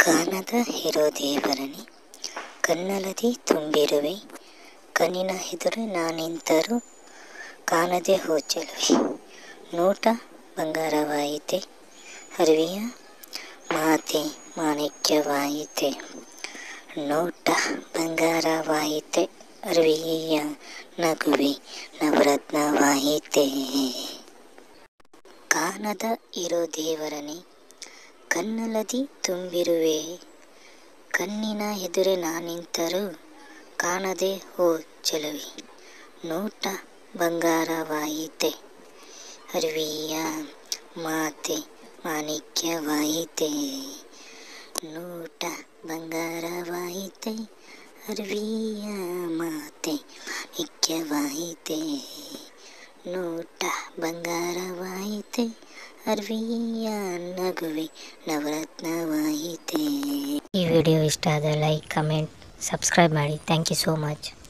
ಕಾಣದ ಇರೋ ದೇವರನಿ ಕಣ್ಣಲದಿ ತುಂಬಿರುವೆ ಕಣ್ಣಿನ ಎದುರು ನಾನಿಂತರೂ ಕಾಣದೆ ಹೋಚಲುವೆ ನೋಟ ಬಂಗಾರವಾಯಿತೆ ಅರಿವಿಯ ಮಾತೆ ಮಾಣಿಕ್ಯವಾಯಿತೆ ನೋಟ ಬಂಗಾರವಾಯಿತೆ ಅರಿವಿಯ ನಗುವೆ ನವರತ್ನವಾಯಿತೆ ಕಾಣದ ಇರೋ ದೇವರನೆ ಕಣ್ಣಲದಿ ತುಂಬಿರುವೆ ಕಣ್ಣಿನ ಎದುರೆ ನಾನಿಂತರೂ ಕಾಣದೆ ಹೋ ಚೆಲುವೆ ನೋಟ ಬಂಗಾರವಾಯಿತೆ ಅರಿವಿಯ ಮಾತೆ ಮಾಣಿಕ್ಯವಾಯಿತೆ ನೋಟ ಬಂಗಾರವಾಯಿತೆ ಅರಿವಿಯ ಮಾತೆ ಮಾಣಿಕ್ಯವಾಯಿತೆ ನೋಟ ಬಂಗಾರವಾಯಿತೆ ಅರಿವಿಯ ನಗುವೆ ನವರತ್ನವಾಯಿತೆ ಈ ವಿಡಿಯೋ ಇಷ್ಟ ಆದರೆ ಲೈಕ್ ಕಮೆಂಟ್ ಸಬ್ಸ್ಕ್ರೈಬ್ ಮಾಡಿ ಥ್ಯಾಂಕ್ ಯು ಸೋ ಮಚ್